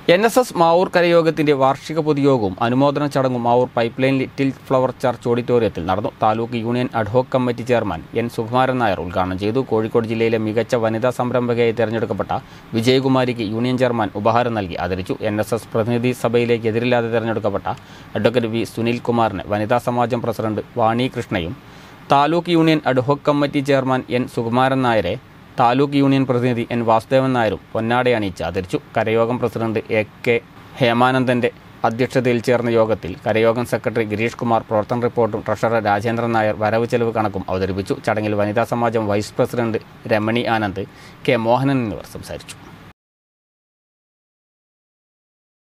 N S S Mavoor കരയോഗത്തിന്റെ വാർഷിക പൊതുയോഗവും അനുമോദന ചടങ്ങും Mavoor pipe line little flower church ഓഡിറ്റോറിയത്തിൽ നടന്നു taluk union ad hoc committee chairman N Sukumaran Nair ഉദ്ഘാടനം ചെയ്തു കോഴിക്കോട് ജില്ലയിലെ മികച്ച വനിതാ സംരംഭകയായി തെരഞ്ഞെടുക്കപ്പെട്ട വിജയകുമാരിക്ക് യൂണിയൻ ചെയർമാൻ ഉപഹാരം നൽകി ആദരിച്ചു എൻ എസ് എസ് പ്രതിനിധി സഭയിലേക്ക് എതിരില്ലാതെ തെരഞ്ഞെടുക്കപ്പെട്ട അഡ്വക്കേറ്റ് വി സുനിൽ കുമാറിന് വനിതാ സമാജം പ്രസിഡന്റ് വാണി കൃഷ്ണയും taluk union ad hoc committee chairman N Sukumaran നായരെ താലൂക്ക് യൂണിയൻ പ്രതിനിധി എൻ വാസുദേവൻ നായരും പൊന്നാട അണിയിച്ച് ആദരിച്ചു കരയോഗം പ്രസിഡന്റ് എ കെ ഹേമാനന്ദന്റെ അധ്യക്ഷതയിൽ ചേർന്ന യോഗത്തിൽ കരയോഗം സെക്രട്ടറി ഗിരീഷ് കുമാർ പ്രവർത്തന റിപ്പോർട്ടും ട്രഷറർ രാജേന്ദ്രൻ നായർ വരവ് ചെലവ് കണക്കും അവതരിപ്പിച്ചു ചടങ്ങിൽ വനിതാ സമാജം vice president Ramani Anand K Mohanan എന്നിവർ സംസാരിച്ചു